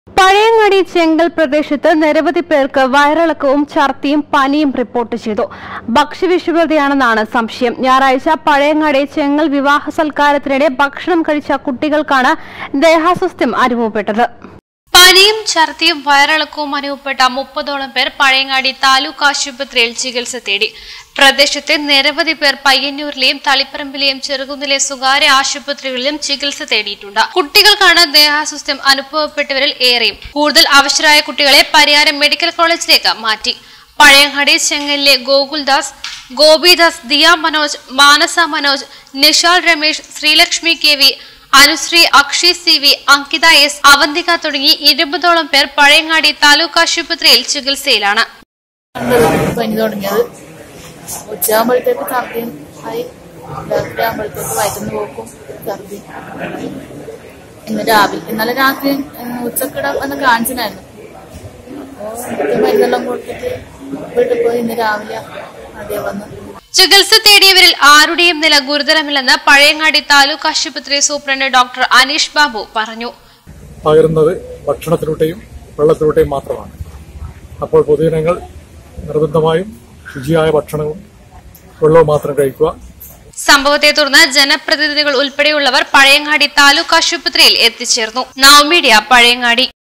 പഴയങ്ങാടി ചെങ്കൽ പ്രദേശത്ത് നിരവധി പേർക്ക് വയറിളക്കവും ഛർദിയും പനിയും റിപ്പോർട്ട് ചെയ്തു ഭക്ഷ്യവിഷബാധയാണെന്നാണ് സംശയം ഞായറാഴ്ച പഴയങ്ങാടി ചെങ്ങൽ വിവാഹ സൽക്കാരത്തിനിടെ ഭക്ഷണം കഴിച്ച കുട്ടികൾക്കാണ് ദേഹാസ്വസ്ഥ്യം അനുഭവപ്പെട്ടത് പനിയും ഛർദിയും വയറിളക്കവും അനുഭവപ്പെട്ട മുപ്പതോളം പേർ പഴയങ്ങാടി താലൂക്ക് ആശുപത്രിയിൽ ചികിത്സ തേടി പ്രദേശത്തെ നിരവധി പേർ പയ്യന്നൂരിലെയും തളിപ്പറമ്പിലെയും ചെറുകുന്നിലെ സ്വകാര്യ ആശുപത്രികളിലും ചികിത്സ തേടിയിട്ടുണ്ട് കുട്ടികൾക്കാണ് ദേഹാസ്വസ്ഥ്യം അനുഭവപ്പെട്ടവരിൽ ഏറെയും കൂടുതൽ അവശരായ കുട്ടികളെ പരിയാരം മെഡിക്കൽ കോളേജിലേക്ക് മാറ്റി പഴയങ്ങാടി ചെങ്ങലിലെ Gokuldas Gopidas Diya Manoj Manasa Manoj Nishal Ramesh Sreelakshmi K V Anusree Akshi C V Ankitha S Avanthika തുടങ്ങി ഇരുപതോളം പേർ പഴയങ്ങാടി താലൂക്ക് ആശുപത്രിയിൽ ചികിത്സയിലാണ് കണ്ടത് പനി തുടങ്ങിയത് ഉച്ചയാകുമ്പോഴത്തേക്ക് ഛർദിയും ആയി രാത്രി ആകുമ്പോഴത്തേക്ക് വയറ്റുന്ന പോക്കും ഛർദി ഇന്ന് രാവിലെ ഇന്നലെ രാത്രി ഉം, ഉച്ചക്കിട വന്ന് കാണിച്ചിനായിരുന്നു അപ്പോൾ മരുന്നെല്ലാം കൊടുത്തിട്ട് വീട്ടിൽ പോയി ഇന്ന് രാവിലെ അതേ വന്ന് ചികിത്സ തേടിയവരിൽ ആരുടെയും നില ഗുരുതരമില്ലെന്ന് പഴയങ്ങാടി താലൂക്ക് ആശുപത്രി സൂപ്രണ്ട് ഡോക്ടർ അനീഷ് ബാബു പറഞ്ഞു പകരുന്നത് ഭക്ഷണത്തിലൂടെയും വെള്ളത്തിലൂടെയും മാത്രമാണ് അപ്പോൾ പൊതുജനങ്ങൾ നിർബന്ധമായും ശുചിയായ ഭക്ഷണവും വെള്ളവും മാത്രം കഴിക്കുക സംഭവത്തെ തുടർന്ന് ജനപ്രതിനിധികൾ ഉൾപ്പെടെയുള്ളവർ പഴയങ്ങാടി താലൂക്ക് ആശുപത്രിയിൽ എത്തിച്ചേർന്നു നവമീഡിയ പഴയങ്ങാടി